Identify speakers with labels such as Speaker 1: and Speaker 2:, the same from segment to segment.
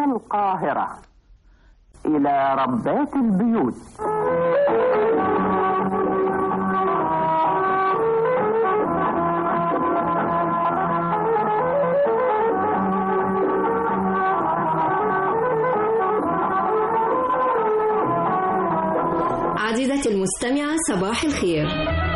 Speaker 1: القاهرة إلى ربات البيوت
Speaker 2: عزيزتي المستمعة صباح الخير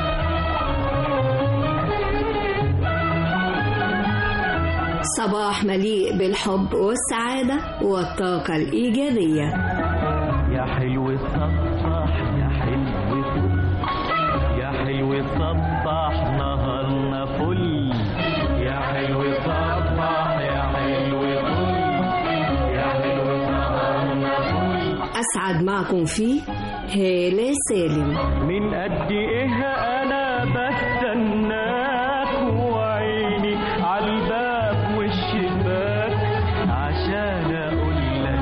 Speaker 2: صباح مليء بالحب والسعادة والطاقة الإيجابية
Speaker 3: يا حلو صبح يا حلو فل يا حلو صبح نهارنا فل يا حلو صبح يا حلو فل يا حلو نهارنا فل
Speaker 2: أسعد معكم فيه هالة سالم
Speaker 3: من قد ايه انا بستناك وعيني عالباب والشباك عشان اقول لك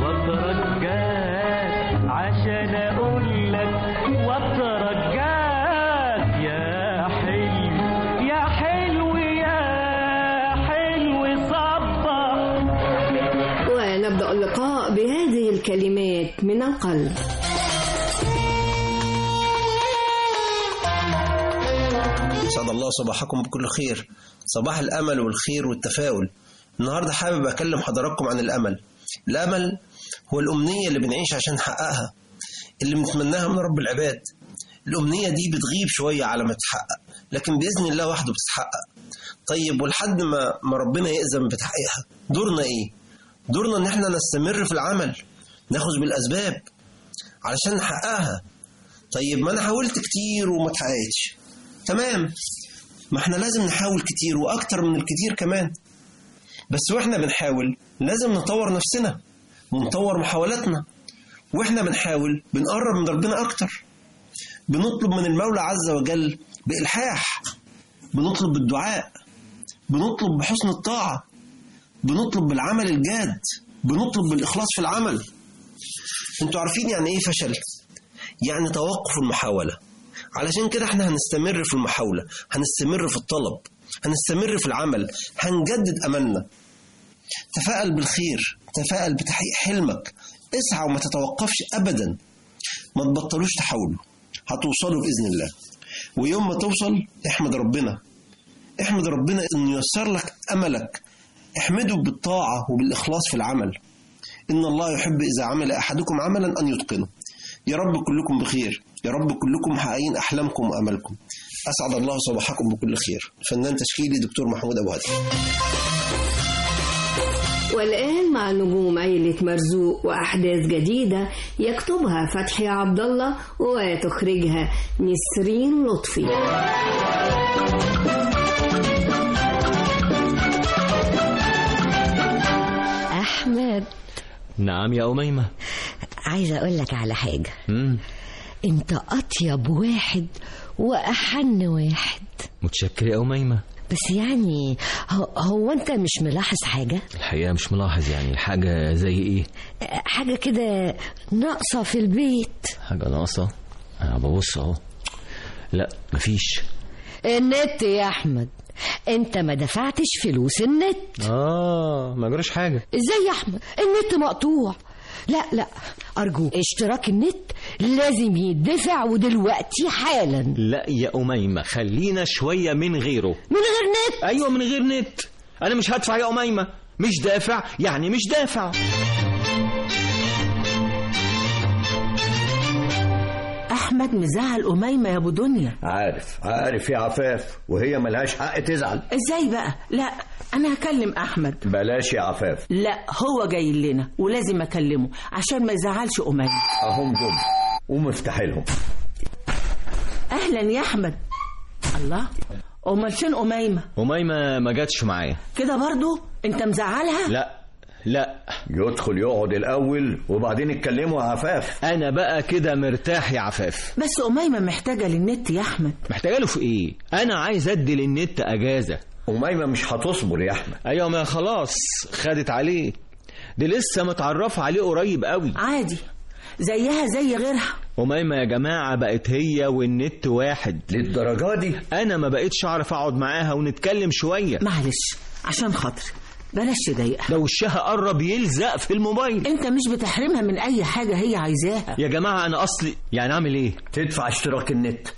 Speaker 3: واترجاك عشان اقول لك واترجاك يا حلو يا حلو يا حلو صبح
Speaker 2: ونبدأ اللقاء بهذه الكلمات من القلب
Speaker 4: سعد الله صباحكم بكل خير صباح الأمل والخير والتفاؤل النهاردة حابب أكلم حضراتكم عن الأمل الأمل هو الأمنية اللي بنعيش عشان نحققها اللي بنتمناها من رب العباد الأمنية دي بتغيب شوية على ما تتحقق لكن بإذن الله وحده بتتحقق طيب ولحد ما ما ربنا يأذن بتحقيقها دورنا إيه؟ دورنا إن إحنا نستمر في العمل ناخذ بالأسباب علشان نحققها طيب ما أنا حاولت كتير وما اتحققتش تمام ما احنا لازم نحاول كتير واكتر من الكتير كمان بس واحنا بنحاول لازم نطور نفسنا ونطور محاولاتنا واحنا بنحاول بنقرب من ربنا اكتر بنطلب من المولى عز وجل بإلحاح بنطلب بالدعاء بنطلب بحسن الطاعة بنطلب بالعمل الجاد بنطلب بالإخلاص في العمل انتوا عارفين يعني ايه فشل يعني توقف المحاولة علشان كده احنا هنستمر في المحاولة هنستمر في الطلب هنستمر في العمل هنجدد أملنا تفائل بالخير تفائل بتحقيق حلمك اسعى وما تتوقفش أبدا ما تبطلوش تحاولوا هتوصلوا بإذن الله ويوم ما توصل احمد ربنا احمد ربنا انه ييسر لك املك احمده بالطاعه وبالاخلاص في العمل ان الله يحب اذا عمل احدكم عملا ان يتقنه يا رب كلكم بخير يا رب كلكم محققين احلامكم واملكم اسعد الله صباحكم بكل خير فنان تشكيلي دكتور محمود ابو هادي
Speaker 2: والآن مع نجوم عيلة مرزوق وأحداث جديدة يكتبها فتحي عبد الله وتخرجها نسرين لطفي
Speaker 5: أحمد
Speaker 6: نعم يا أميمة
Speaker 5: عايزة أقول لك على حاجة
Speaker 6: مم.
Speaker 5: أنت أطيب واحد وأحن واحد
Speaker 6: متشكر يا أميمة
Speaker 5: بس يعني هو, هو أنت مش ملاحظ حاجة
Speaker 6: الحقيقة مش ملاحظ يعني حاجة زي إيه
Speaker 5: حاجة كده ناقصة في البيت
Speaker 6: حاجة ناقصة أنا ببص أهو لا مفيش
Speaker 5: النت يا أحمد أنت ما دفعتش فلوس النت
Speaker 6: آه ما جراش حاجة
Speaker 5: إزاي يا أحمد النت مقطوع لا لا أرجوك اشتراك النت لازم يدفع ودلوقتي حالا
Speaker 6: لا يا أميمة خلينا شوية من غيره
Speaker 5: من غير نت
Speaker 6: أيوة من غير نت أنا مش هدفع يا أميمة مش دافع يعني مش دافع
Speaker 7: احمد مزعل اميمه يا ابو دنيا
Speaker 8: عارف عارف يا عفاف وهي ملهاش حق تزعل
Speaker 7: ازاي بقى لا انا هكلم احمد
Speaker 8: بلاش يا عفاف
Speaker 7: لا هو جاي لنا ولازم اكلمه عشان ما يزعلش اميمه
Speaker 8: اهم جم قوم افتح لهم
Speaker 7: اهلا يا احمد الله امال فين اميمه
Speaker 6: أميمة ما جاتش معايا
Speaker 7: كده برضو انت مزعلها
Speaker 6: لا لا
Speaker 8: يدخل يقعد الاول وبعدين اتكلموا يا عفاف
Speaker 6: أنا بقى كده مرتاح يا عفاف
Speaker 7: بس اميمه محتاجه للنت يا احمد
Speaker 6: محتاجة له في إيه أنا عايز أدي للنت أجازة
Speaker 8: أميمة مش هتصبر يا أحمد
Speaker 6: أيوة ما خلاص خدت عليه دي لسه متعرفة عليه قريب قوي
Speaker 7: عادي زيها زي غيرها
Speaker 6: أميمة يا جماعة بقت هي والنت واحد
Speaker 8: للدرجة دي
Speaker 6: أنا ما بقتش أعرف أقعد معاها ونتكلم شوية
Speaker 7: معلش عشان خاطري بلاش تضايقها
Speaker 6: ده وشها قرب يلزق في الموبايل
Speaker 7: انت مش بتحرمها من اي حاجة هي عايزاها
Speaker 6: يا جماعة أنا أصلي يعني أعمل إيه؟
Speaker 8: تدفع اشتراك النت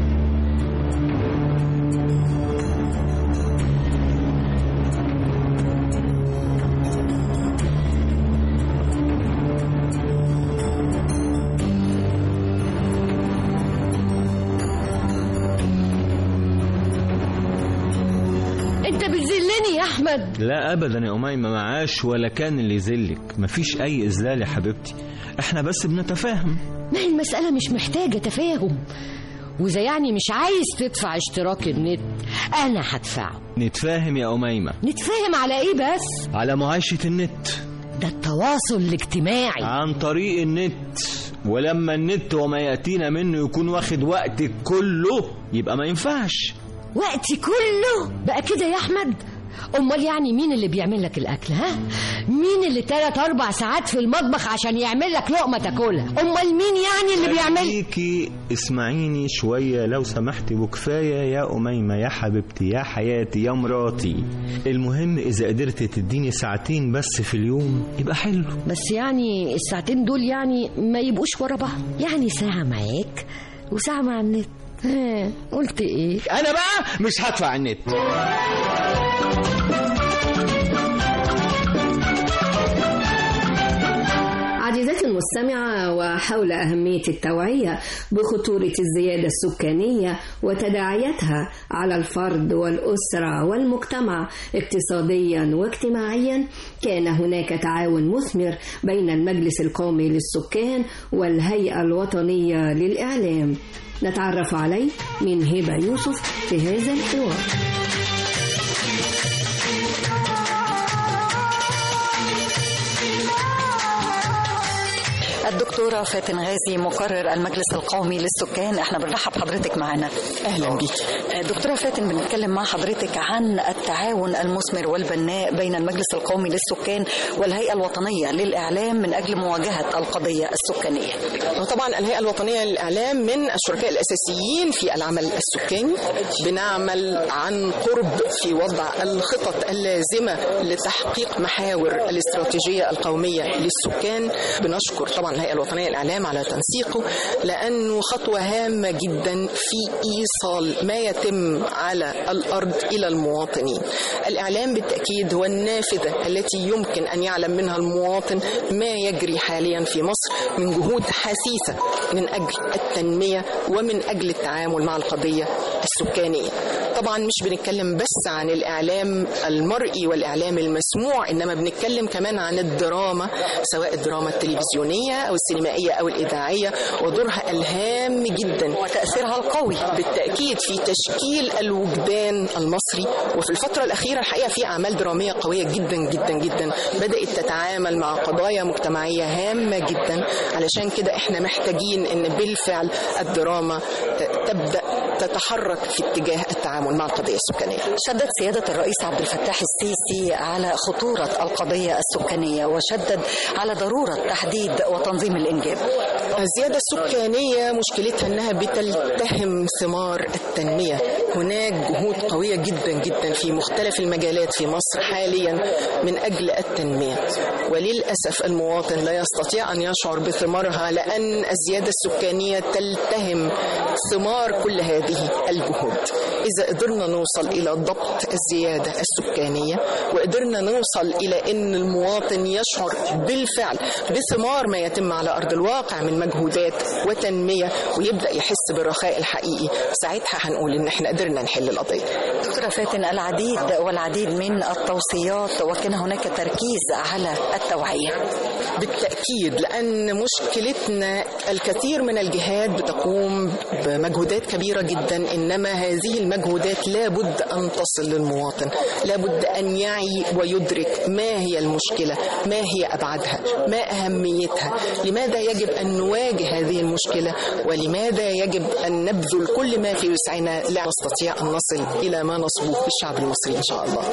Speaker 5: انت بتذلني يا احمد
Speaker 6: لا أبدا يا أميمة معاش ولا كان اللي يذلك مفيش أي إذلال يا حبيبتي إحنا بس بنتفاهم
Speaker 5: ما هي المسألة مش محتاجة تفاهم وإذا يعني مش عايز تدفع اشتراك النت أنا هدفعه
Speaker 6: نتفاهم يا أميمة
Speaker 5: نتفاهم على إيه بس؟
Speaker 6: على معايشة النت
Speaker 5: ده التواصل الاجتماعي
Speaker 6: عن طريق النت ولما النت وما يأتينا منه يكون واخد وقتك كله يبقى ما ينفعش
Speaker 5: وقتي كله بقى كده يا أحمد أمال يعني مين اللي بيعمل لك الأكل ها؟ مين اللي تلات أربع ساعات في المطبخ عشان يعمل لك لقمة تاكلها؟ أمال مين يعني اللي بيعمل
Speaker 6: خليكي اسمعيني شوية لو سمحتي وكفاية يا أميمة يا حبيبتي يا حياتي يا مراتي المهم إذا قدرت تديني ساعتين بس في اليوم يبقى حلو
Speaker 5: بس يعني الساعتين دول يعني ما يبقوش ورا بعض يعني ساعة معاك وساعة مع النت ها قلت ايه
Speaker 6: أنا بقى مش هدفع النت
Speaker 2: عزيزتي المستمعة وحول أهمية التوعية بخطورة الزيادة السكانية وتداعياتها على الفرد والأسرة والمجتمع اقتصاديا واجتماعيا كان هناك تعاون مثمر بين المجلس القومي للسكان والهيئة الوطنية للإعلام نتعرف عليه من هبة يوسف في هذا الحوار
Speaker 9: الدكتورة فاتن غازي مقرر المجلس القومي للسكان احنا بنرحب حضرتك معنا
Speaker 10: اهلا بيك
Speaker 9: دكتورة فاتن بنتكلم مع حضرتك عن التعاون المثمر والبناء بين المجلس القومي للسكان والهيئة الوطنية للإعلام من أجل مواجهة القضية السكانية
Speaker 10: وطبعا الهيئة الوطنية للإعلام من الشركاء الأساسيين في العمل السكاني بنعمل عن قرب في وضع الخطط اللازمة لتحقيق محاور الاستراتيجية القومية للسكان بنشكر طبعا الهيئة الوطنية للإعلام على تنسيقه لأنه خطوة هامة جدا في إيصال ما يتم على الأرض إلى المواطنين الإعلام بالتأكيد هو النافذة التي يمكن أن يعلم منها المواطن ما يجري حاليا في مصر من جهود حثيثة من أجل التنمية ومن أجل التعامل مع القضية السكانية طبعا مش بنتكلم بس عن الإعلام المرئي والإعلام المسموع إنما بنتكلم كمان عن الدراما سواء الدراما التلفزيونية أو السينمائية أو الإذاعية ودورها الهام جدا
Speaker 9: وتأثيرها القوي
Speaker 10: بالتأكيد في تشكيل الوجدان المصري وفي الفترة الأخيرة الحقيقة في أعمال درامية قوية جدا جدا جدا بدأت تتعامل مع قضايا مجتمعية هامة جدا علشان كده احنا محتاجين ان بالفعل الدراما تبدأ تتحرك في اتجاه التعامل مع القضية السكانية
Speaker 9: شدد سيادة الرئيس عبد الفتاح السيسي على خطورة القضية السكانية وشدد على ضرورة تحديد وتنظيم الإنجاب
Speaker 10: الزيادة السكانية مشكلتها أنها بتلتهم ثمار التنمية هناك جهود قوية جدا جدا في مختلف المجالات في مصر حاليا من أجل التنمية وللأسف المواطن لا يستطيع أن يشعر بثمارها لأن الزيادة السكانية تلتهم ثمار كل هذه الجهود إذا قدرنا نوصل إلى ضبط الزيادة السكانية وقدرنا نوصل إلى أن المواطن يشعر بالفعل بثمار ما يتم على أرض الواقع من مجهودات وتنمية ويبدأ يحس بالرخاء الحقيقي ساعتها هنقول إن احنا قدرنا نحل القضية
Speaker 9: دكتورة فاتن العديد والعديد من التوصيات وكان هناك تركيز على التوعية
Speaker 10: بالتأكيد لأن مشكلتنا الكثير من الجهات بتقوم بمجهودات كبيرة جدا إنما هذه المجهودات لابد أن تصل للمواطن لابد أن يعي ويدرك ما هي المشكلة ما هي أبعادها ما أهميتها لماذا يجب أن نواجه هذه المشكلة ولماذا يجب أن نبذل كل ما في وسعنا لنستطيع أن نصل إلى ما نصبوه بالشعب المصري إن شاء الله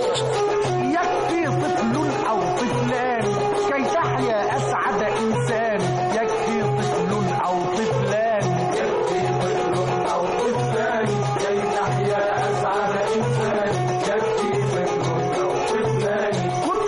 Speaker 3: يكفي طفل أو طفلان كي تحيا أسعد إنسان يكفي طفل أو طفلان يكفي طفل أو طفلان كي تحيا أسعد إنسان يكفي طفل أو طفلان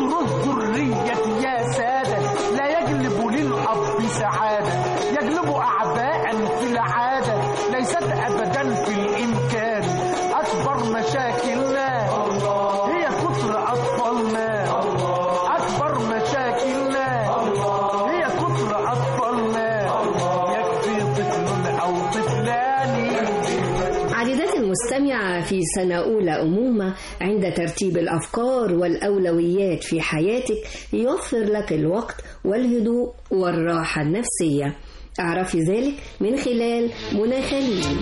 Speaker 3: سعادة يجلب أعباء في العادة ليست أبدا في الإمكان أكبر مشاكلنا هي كتر أطفالنا أكبر مشاكلنا هي كتر أطفالنا يكفي طفل أو طفلان
Speaker 2: عزيزتي المستمعة في سنة أولى أمومة عند ترتيب الأفكار والأولويات في حياتك يوفر لك الوقت والهدوء والراحة النفسية اعرفي ذلك من خلال منى خليل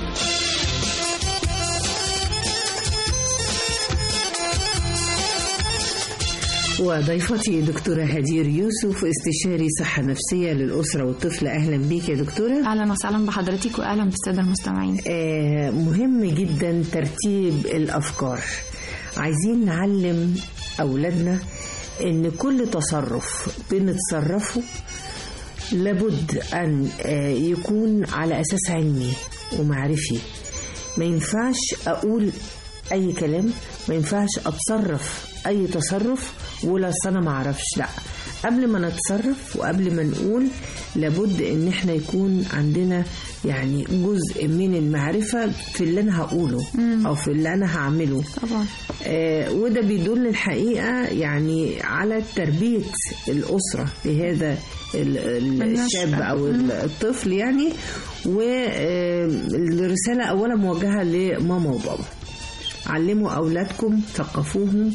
Speaker 11: وضيفتي دكتورة هدير يوسف استشاري صحة نفسية للأسرة والطفل أهلا بيك يا دكتورة
Speaker 12: اهلا وسهلا بحضرتك واهلا بالساده المستمعين
Speaker 11: آه مهم جدا ترتيب الأفكار عايزين نعلم أولادنا إن كل تصرف بنتصرفه لابد أن آه، يكون على أساس علمي ومعرفي ما ينفعش أقول أي كلام ما ينفعش أتصرف أي تصرف ولا أصل أنا ما أعرفش لا قبل ما نتصرف وقبل ما نقول لابد إن إحنا يكون عندنا يعني جزء من المعرفة في اللي أنا هقوله أو في اللي أنا هعمله
Speaker 12: طبعا
Speaker 11: آه وده بيدل الحقيقة يعني على تربية الأسرة لهذا ال- ال-
Speaker 12: النشأة.
Speaker 11: الشاب أو ال- الطفل يعني والرسالة أولا موجهة لماما وبابا علموا أولادكم ثقفوهم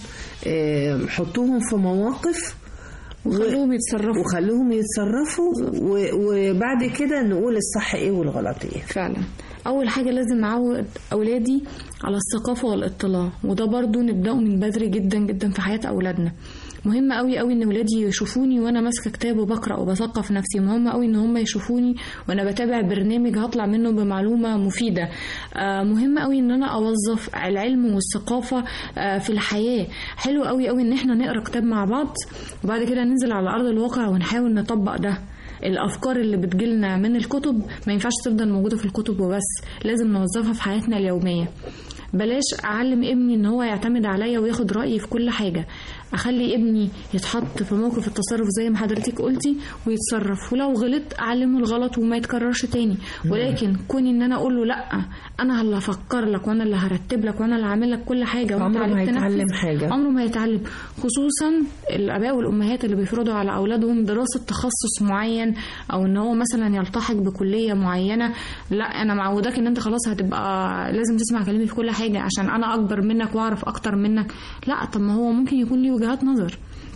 Speaker 11: آه، حطوهم في مواقف
Speaker 12: وخلوهم يتصرفوا
Speaker 11: وخلوهم يتصرفوا و- وبعد كده نقول الصح ايه والغلط ايه
Speaker 12: فعلا اول حاجه لازم اعود اولادي على الثقافه والاطلاع وده برضو نبداه من بدري جدا جدا في حياه اولادنا مهم قوي قوي ان ولادي يشوفوني وانا ماسكه كتاب وبقرا وبثقف نفسي مهم قوي ان هم يشوفوني وانا بتابع برنامج هطلع منه بمعلومه مفيده آه، مهم قوي ان انا اوظف العلم والثقافه آه، في الحياه حلو قوي قوي ان احنا نقرا كتاب مع بعض وبعد كده ننزل على ارض الواقع ونحاول نطبق ده الافكار اللي بتجيلنا من الكتب ما ينفعش تفضل موجوده في الكتب وبس لازم نوظفها في حياتنا اليوميه بلاش اعلم ابني ان هو يعتمد عليا وياخد رايي في كل حاجه اخلي ابني يتحط في موقف التصرف زي ما حضرتك قلتي ويتصرف ولو غلط اعلمه الغلط وما يتكررش تاني ولكن كوني ان انا اقول له لا انا اللي هفكر لك وانا اللي هرتب لك وانا اللي هعمل لك كل حاجه وانت
Speaker 11: عمره ما
Speaker 12: عليك تنفذ.
Speaker 11: هيتعلم حاجة.
Speaker 12: عمره ما يتعلم خصوصا الاباء والامهات اللي بيفرضوا على اولادهم دراسه تخصص معين او ان هو مثلا يلتحق بكليه معينه لا انا معوداك ان انت خلاص هتبقى لازم تسمع كلامي في كل حاجه عشان انا اكبر منك واعرف اكتر منك لا طب ما هو ممكن يكون ليه وجهات نظر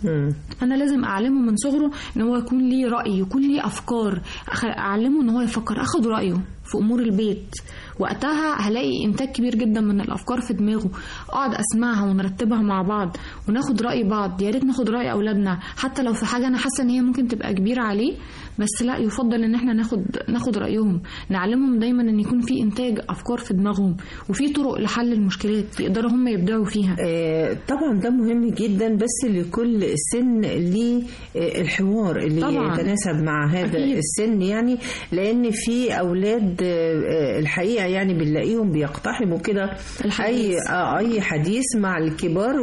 Speaker 12: انا لازم اعلمه من صغره ان هو يكون ليه راي يكون ليه افكار أخ- اعلمه ان هو يفكر اخد رايه في امور البيت وقتها هلاقي انتاج كبير جدا من الافكار في دماغه اقعد اسمعها ونرتبها مع بعض وناخد راي بعض يا ريت ناخد راي اولادنا حتى لو في حاجه انا حاسه ان هي ممكن تبقى كبيره عليه بس لا يفضل ان احنا ناخد ناخد رايهم نعلمهم دايما ان يكون في انتاج افكار في دماغهم وفي طرق لحل المشكلات يقدروا هم يبدعوا فيها
Speaker 11: آه، طبعا ده مهم جدا بس لكل سن ليه آه، الحوار اللي
Speaker 12: طبعاً.
Speaker 11: يتناسب مع هذا
Speaker 12: أكيد.
Speaker 11: السن يعني لان في اولاد آه، آه، الحقيقه يعني بنلاقيهم بيقتحموا كده اي آه، اي حديث مع الكبار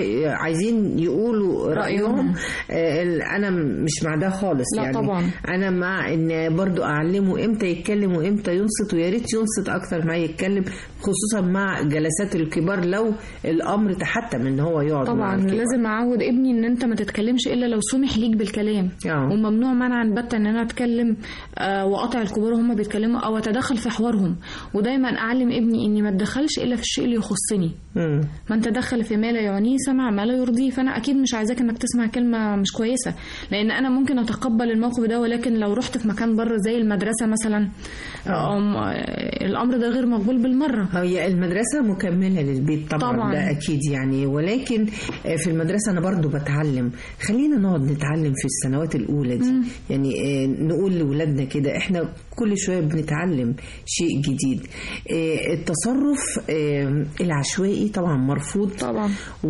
Speaker 11: وعايزين يقولوا رايهم
Speaker 12: رأيهم.
Speaker 11: آه، ال- انا مش مع ده خالص
Speaker 12: لا
Speaker 11: يعني
Speaker 12: طبعاً.
Speaker 11: انا مع ان برضو اعلمه امتى يتكلم وامتى ينصت ويا ريت ينصت اكتر ما يتكلم خصوصا مع جلسات الكبار لو الامر تحتم ان هو يقعد مع
Speaker 12: طبعا
Speaker 11: الكبار.
Speaker 12: لازم اعود ابني ان انت ما تتكلمش الا لو سمح ليك بالكلام
Speaker 11: آه.
Speaker 12: وممنوع منعا باتا ان انا اتكلم آه واقطع الكبار وهم بيتكلموا او اتدخل في حوارهم ودايما اعلم ابني اني ما اتدخلش الا في الشيء اللي يخصني
Speaker 11: مم.
Speaker 12: من تدخل في ما لا يعنيه سمع ما لا يرضيه فانا اكيد مش عايزاك انك تسمع كلمه مش كويسه لان انا ممكن اتقبل الموقف ده ولكن لو رحت في مكان بره زي المدرسه مثلا أم الامر ده غير مقبول بالمره
Speaker 11: هي المدرسة مكملة للبيت طبعا,
Speaker 12: طبعاً.
Speaker 11: ده أكيد يعني ولكن آه، في المدرسة أنا برضو بتعلم خلينا نقعد نتعلم في السنوات الأولى دي
Speaker 12: مم.
Speaker 11: يعني آه، نقول لأولادنا كده إحنا كل شوية بنتعلم شيء جديد آه، التصرف آه، العشوائي طبعا مرفوض
Speaker 12: طبعا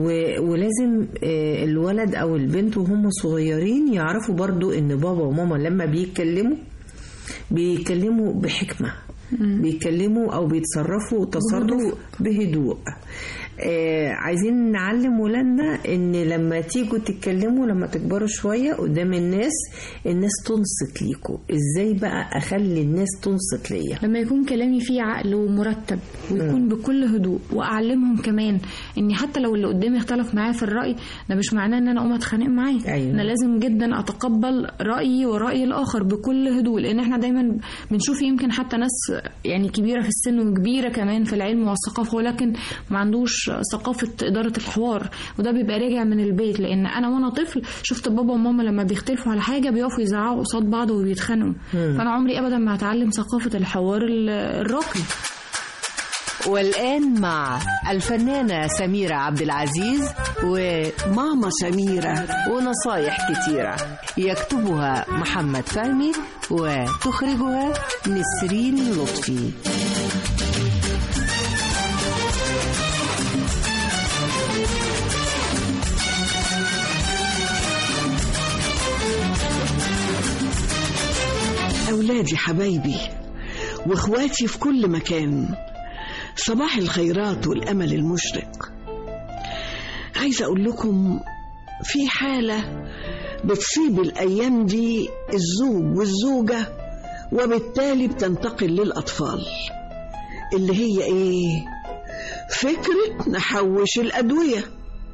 Speaker 11: ولازم آه، الولد أو البنت وهم صغيرين يعرفوا برضو إن بابا وماما لما بيتكلموا بيتكلموا بحكمة بيتكلموا او بيتصرفوا تصرف بهدوء آه عايزين نعلم ولادنا ان لما تيجوا تتكلموا لما تكبروا شويه قدام الناس الناس تنصت ليكوا ازاي بقى اخلي الناس تنصت ليا
Speaker 12: لما يكون كلامي فيه عقل ومرتب ويكون بكل هدوء واعلمهم كمان اني حتى لو اللي قدامي اختلف معايا في الراي ده مش معناه ان انا اقوم اتخانق معاه
Speaker 11: أيوة.
Speaker 12: انا لازم جدا اتقبل رايي وراي الاخر بكل هدوء لان احنا دايما بنشوف يمكن حتى ناس يعني كبيره في السن وكبيره كمان في العلم والثقافه ولكن ما عندوش ثقافه اداره الحوار وده بيبقى راجع من البيت لان انا وانا طفل شفت بابا وماما لما بيختلفوا على حاجه بيقفوا يزعقوا قصاد بعض وبيتخانقوا
Speaker 5: مم.
Speaker 12: فانا عمري ابدا ما هتعلم ثقافه الحوار ال- الراقي
Speaker 5: والآن مع الفنانة سميرة عبد العزيز وماما سميرة ونصايح كتيرة يكتبها محمد فهمي وتخرجها نسرين لطفي
Speaker 13: أولادي حبايبي وإخواتي في كل مكان صباح الخيرات والأمل المشرق عايزة أقول لكم في حالة بتصيب الأيام دي الزوج والزوجة وبالتالي بتنتقل للأطفال اللي هي إيه؟ فكرة نحوش الأدوية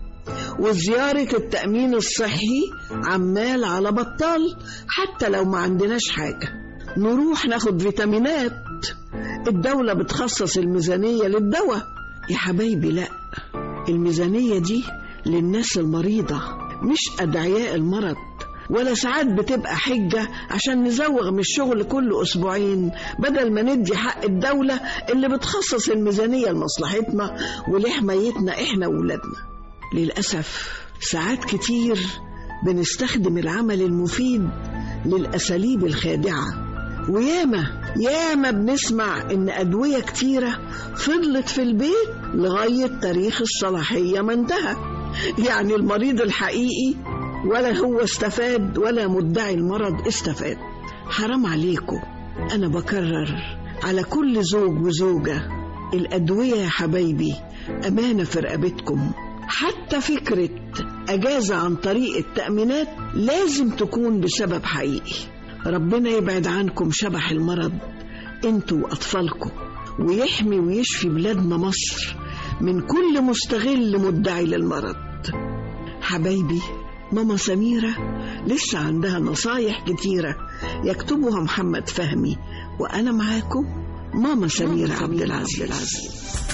Speaker 13: وزيارة التأمين الصحي عمال على بطال حتى لو ما عندناش حاجة نروح ناخد فيتامينات الدولة بتخصص الميزانية للدواء يا حبايبي لا الميزانية دي للناس المريضة مش أدعياء المرض ولا ساعات بتبقى حجة عشان نزوغ من الشغل كل أسبوعين بدل ما ندي حق الدولة اللي بتخصص الميزانية لمصلحتنا ولحمايتنا إحنا وولادنا للأسف ساعات كتير بنستخدم العمل المفيد للأساليب الخادعة وياما ياما بنسمع إن أدوية كتيرة فضلت في البيت لغاية تاريخ الصلاحية ما انتهى يعني المريض الحقيقي ولا هو استفاد ولا مدعي المرض استفاد حرام عليكم أنا بكرر على كل زوج وزوجة الأدوية يا حبايبي أمانة في رقبتكم حتى فكرة أجازة عن طريق التأمينات لازم تكون بسبب حقيقي ربنا يبعد عنكم شبح المرض انتوا وأطفالكم ويحمي ويشفي بلادنا مصر من كل مستغل مدعي للمرض حبايبي ماما سميرة لسه عندها نصايح كتيرة يكتبها محمد فهمي وأنا معاكم ماما سميرة عبد العزيز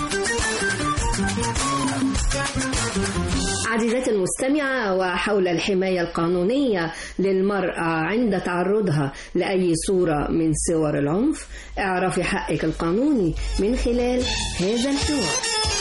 Speaker 2: عزيزاتي المستمعة وحول الحماية القانونية للمرأة عند تعرضها لأي صورة من صور العنف اعرفي حقك القانوني من خلال هذا الحوار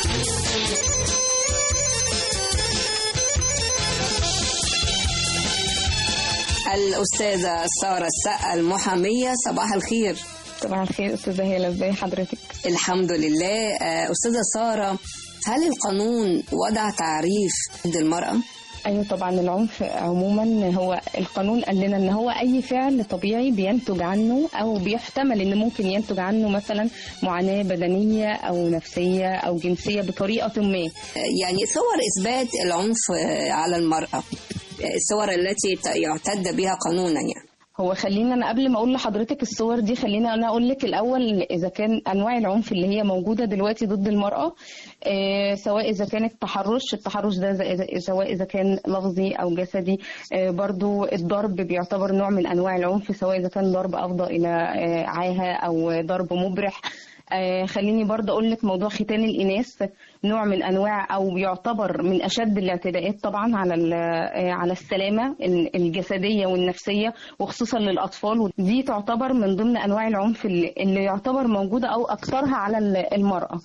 Speaker 14: الأستاذة سارة السقا المحامية صباح الخير
Speaker 15: صباح الخير أستاذة هيلا ازي حضرتك
Speaker 14: الحمد لله آه، أستاذة سارة هل القانون وضع تعريف ضد المرأة؟
Speaker 15: ايوه طبعا العنف عموما هو القانون قال لنا ان هو اي فعل طبيعي بينتج عنه او بيحتمل ان ممكن ينتج عنه مثلا معاناه بدنيه او نفسيه او جنسيه بطريقه ما
Speaker 14: يعني صور إثبات العنف آه، على المرأة آه، الصور التي ت- يعتد بها قانونا يعني
Speaker 15: هو خلينا انا قبل ما اقول لحضرتك الصور دي خلينا انا اقول لك الاول اذا كان انواع العنف اللي هي موجوده دلوقتي ضد المراه آه، سواء اذا كان التحرش التحرش ده زي- سواء اذا كان لفظي او جسدي آه، برضو الضرب بيعتبر نوع من انواع العنف سواء اذا كان ضرب افضى الى آه، عاهه او ضرب مبرح آه، خليني برضه اقول لك موضوع ختان الاناث نوع من انواع او يعتبر من اشد الاعتداءات طبعا على ال- آه، على السلامه ال- الجسديه والنفسيه وخصوصا للاطفال ودي تعتبر من ضمن انواع العنف اللي اللي يعتبر موجوده او اكثرها على ال- المراه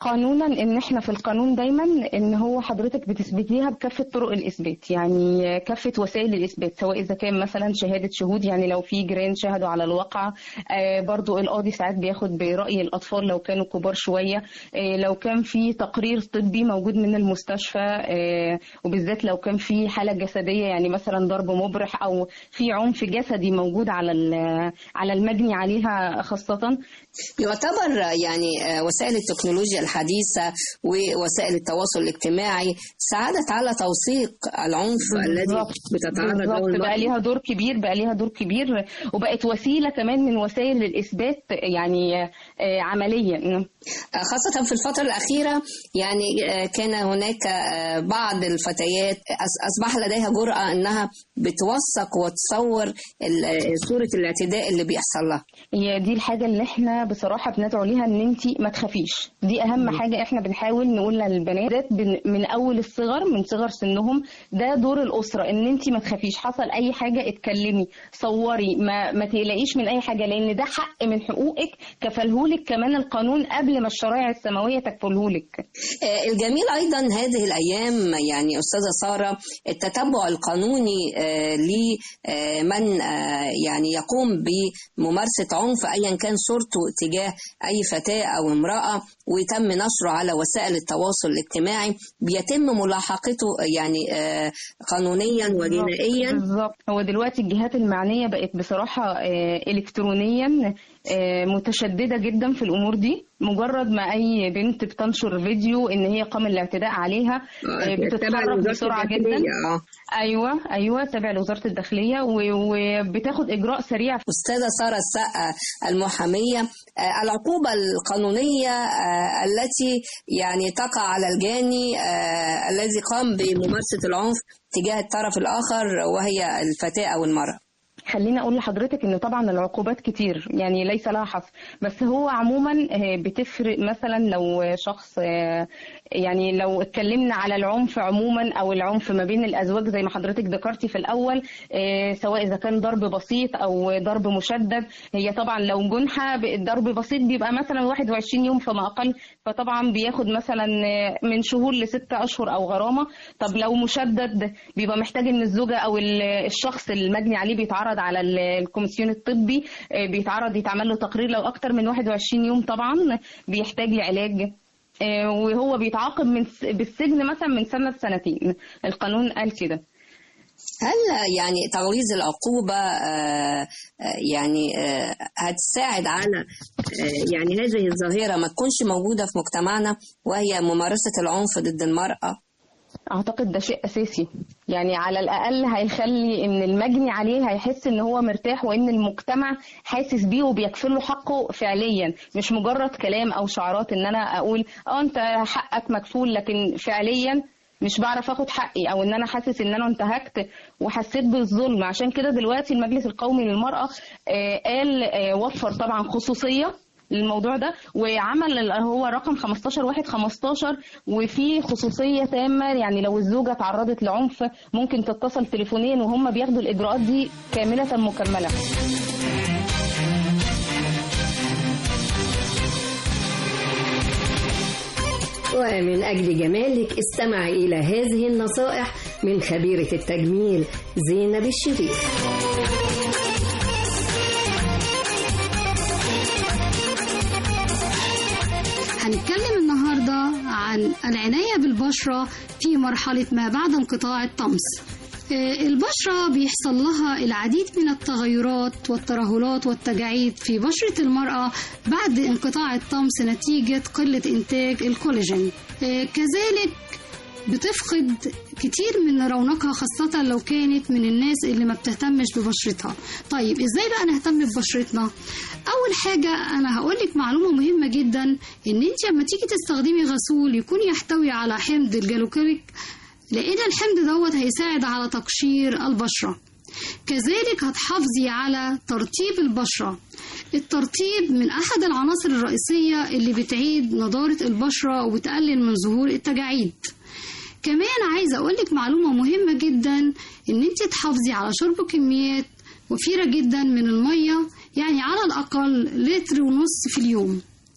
Speaker 15: قانونا ان احنا في القانون دايما ان هو حضرتك بتثبتيها بكافه طرق الاثبات يعني كافه وسائل الاثبات سواء اذا كان مثلا شهاده شهود يعني لو في جيران شهدوا على الواقعه آه، برضو القاضي ساعات بياخد براي الاطفال لو كانوا كبار شويه آه، لو كان في تقرير طبي موجود من المستشفى آه، وبالذات لو كان في حاله جسديه يعني مثلا ضرب مبرح او في عنف جسدي موجود على ال- على المجني عليها خاصه
Speaker 14: يعتبر يعني آه، وسائل التكنولوجيا الحديثة ووسائل التواصل الاجتماعي ساعدت على توثيق العنف الذي بتتعرض له
Speaker 15: بالظبط بقى
Speaker 14: المرأة
Speaker 15: ليها دور كبير بقى ليها دور كبير وبقت وسيله كمان من وسائل الاثبات يعني آه، عمليا
Speaker 14: خاصة في الفترة الأخيرة يعني آه، كان هناك آه، بعض الفتيات أص- أصبح لديها جرأة أنها بتوثق وتصور ال- آه، صورة الاعتداء اللي بيحصل لها
Speaker 15: هي دي الحاجة اللي احنا بصراحة بندعو ليها ان انت ما تخافيش دي اهم حاجة احنا بنحاول نقولها للبنات ذات بن- من اول الصغر من صغر سنهم ده دور الاسرة ان انت ما تخافيش حصل اي حاجة اتكلمي صوري ما, ما تقلقيش من اي حاجة لان ده حق من حقوقك كفلهولك كمان القانون قبل ما الشرائع السماوية تكفلهولك
Speaker 14: آه، الجميل أيضا هذه الأيام يعني أستاذة سارة التتبع القانوني آه، لمن آه، يعني يقوم بممارسة عنف أيا كان صورته تجاه أي فتاة أو امرأة وتم نشره على وسائل التواصل الاجتماعي بيتم ملاحقته يعني آه، قانونيا وجنائيا
Speaker 15: بالظبط هو دلوقتي الجهات المعنية بقت بصراحة آه، إلكترونيا آه، متشددة جدا في الأمور دي مجرد ما أي بنت بتنشر فيديو إن هي قام الاعتداء عليها آه،
Speaker 14: تابع
Speaker 15: بتتحرك
Speaker 14: لوزارة
Speaker 15: بسرعة جدا
Speaker 14: الداخلية، آه.
Speaker 15: أيوة أيوة تابع لوزارة الداخلية و- وبتاخد إجراء سريع
Speaker 14: أستاذة سارة السقا المحامية آه، العقوبة القانونية آه، التي يعني تقع على الجاني آه، الذي قام بممارسة العنف تجاه الطرف الآخر وهي الفتاة أو المرأة
Speaker 15: خليني اقول لحضرتك ان طبعا العقوبات كتير يعني ليس لها حصر بس هو عموما آه، بتفرق مثلا لو شخص آه، يعني لو اتكلمنا على العنف عموما او العنف ما بين الازواج زي ما حضرتك ذكرتي في الاول آه، سواء اذا كان ضرب بسيط او ضرب مشدد هي طبعا لو جنحه ضرب بسيط بيبقى مثلا 21 يوم فما اقل فطبعا بياخد مثلا آه، من شهور لستة اشهر او غرامه طب لو مشدد بيبقى محتاج ان الزوجه او ال- الشخص المجني عليه بيتعرض على ال- الكوميسيون الطبي آه، بيتعرض يتعمل له تقرير لو اكتر من 21 يوم طبعا بيحتاج لعلاج آه، وهو بيتعاقب من س- بالسجن مثلا من سنه لسنتين القانون قال كده
Speaker 14: هل يعني تغليظ العقوبة آه، آه، يعني آه، هتساعد على آه، يعني هذه الظاهرة ما تكونش موجودة في مجتمعنا وهي ممارسة العنف ضد المرأة
Speaker 15: اعتقد ده شيء اساسي يعني على الاقل هيخلي ان المجني عليه هيحس ان هو مرتاح وان المجتمع حاسس بيه وبيكفله حقه فعليا مش مجرد كلام او شعارات ان انا اقول اه انت حقك مكفول لكن فعليا مش بعرف اخد حقي او ان انا حاسس ان انا انتهكت وحسيت بالظلم عشان كده دلوقتي المجلس القومي للمرأة آه، قال آه، وفر طبعا خصوصية للموضوع ده وعمل ال- هو رقم 15 واحد 15 وفي خصوصية تامة يعني لو الزوجة تعرضت لعنف ممكن تتصل تليفونيا وهم بياخدوا الإجراءات دي كاملة مكملة
Speaker 2: ومن أجل جمالك استمع إلى هذه النصائح من خبيرة التجميل زينب الشريف
Speaker 16: هنتكلم النهاردة عن العناية بالبشرة في مرحلة ما بعد انقطاع الطمس آه، البشرة بيحصل لها العديد من التغيرات والترهلات والتجاعيد في بشرة المرأة بعد انقطاع الطمس نتيجة قلة إنتاج الكولاجين آه، كذلك بتفقد كتير من رونقها خاصة لو كانت من الناس اللي ما بتهتمش ببشرتها طيب ازاي بقى نهتم ببشرتنا اول حاجة انا هقولك معلومة مهمة جدا ان انت لما تيجي تستخدمي غسول يكون يحتوي على حمض الجلوكريك لان الحمض دوت هيساعد على تقشير البشرة كذلك هتحافظي على ترطيب البشرة الترطيب من أحد العناصر الرئيسية اللي بتعيد نضارة البشرة وبتقلل من ظهور التجاعيد كمان عايزة أقولك معلومة مهمة جدا إن أنت تحافظي على شرب كميات وفيرة جدا من المية يعني على الأقل لتر ونص في اليوم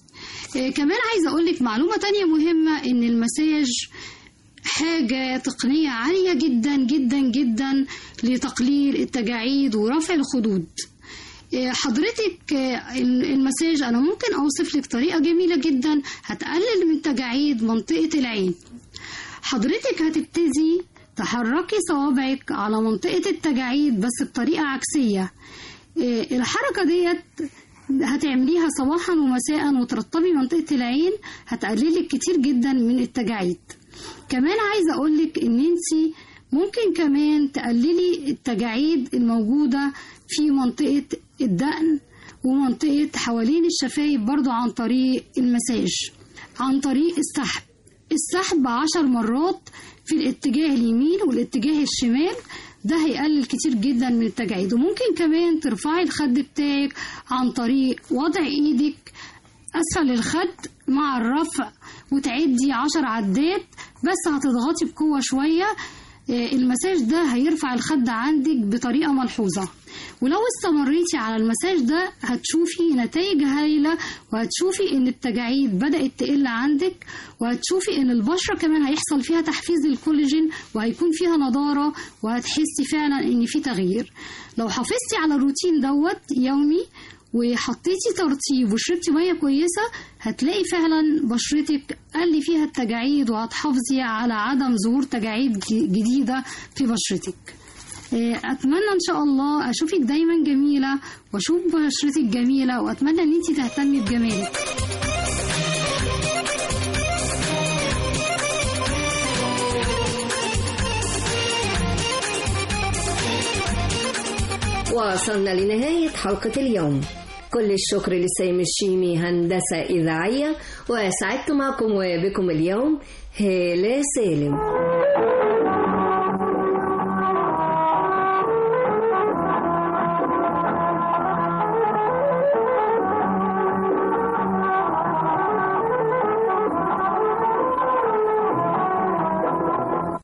Speaker 16: آه، كمان عايزة أقول لك معلومة تانية مهمة إن المساج حاجة تقنية عالية جدا جدا جدا لتقليل التجاعيد ورفع الخدود آه، حضرتك آه، المساج أنا ممكن أوصف لك طريقة جميلة جدا هتقلل من تجاعيد منطقة العين حضرتك هتبتدي تحركي صوابعك على منطقة التجاعيد بس بطريقة عكسية آه، الحركة ديت هتعمليها صباحا ومساء وترطبي منطقة العين هتقللك كتير جدا من التجاعيد كمان عايزة أقولك إن انتي ممكن كمان تقللي التجاعيد الموجودة في منطقة الدقن ومنطقة حوالين الشفايف برضو عن طريق المساج عن طريق السحب السحب عشر مرات في الاتجاه اليمين والاتجاه الشمال ده هيقلل كتير جدا من التجاعيد وممكن كمان ترفعي الخد بتاعك عن طريق وضع ايدك اسفل الخد مع الرفع وتعدي عشر عدات بس هتضغطي بقوة شوية آه، المساج ده هيرفع الخد عندك بطريقة ملحوظة ولو استمريتي على المساج ده هتشوفي نتائج هايلة وهتشوفي ان التجاعيد بدأت تقل عندك وهتشوفي ان البشرة كمان هيحصل فيها تحفيز للكولاجين وهيكون فيها نضارة وهتحسي فعلا ان في تغيير لو حافظتي على الروتين دوت يومي وحطيتي ترطيب وشربتي ميه كويسه هتلاقي فعلا بشرتك قل فيها التجاعيد وهتحافظي على عدم ظهور تجاعيد ج- جديده في بشرتك إيه، اتمنى ان شاء الله اشوفك دايما جميله واشوف بشرتك جميله واتمنى ان انت تهتمي بجمالك
Speaker 2: وصلنا لنهاية حلقة اليوم كل الشكر لسيم الشيمي هندسة إذاعية وسعدت معكم وبكم اليوم هالة سالم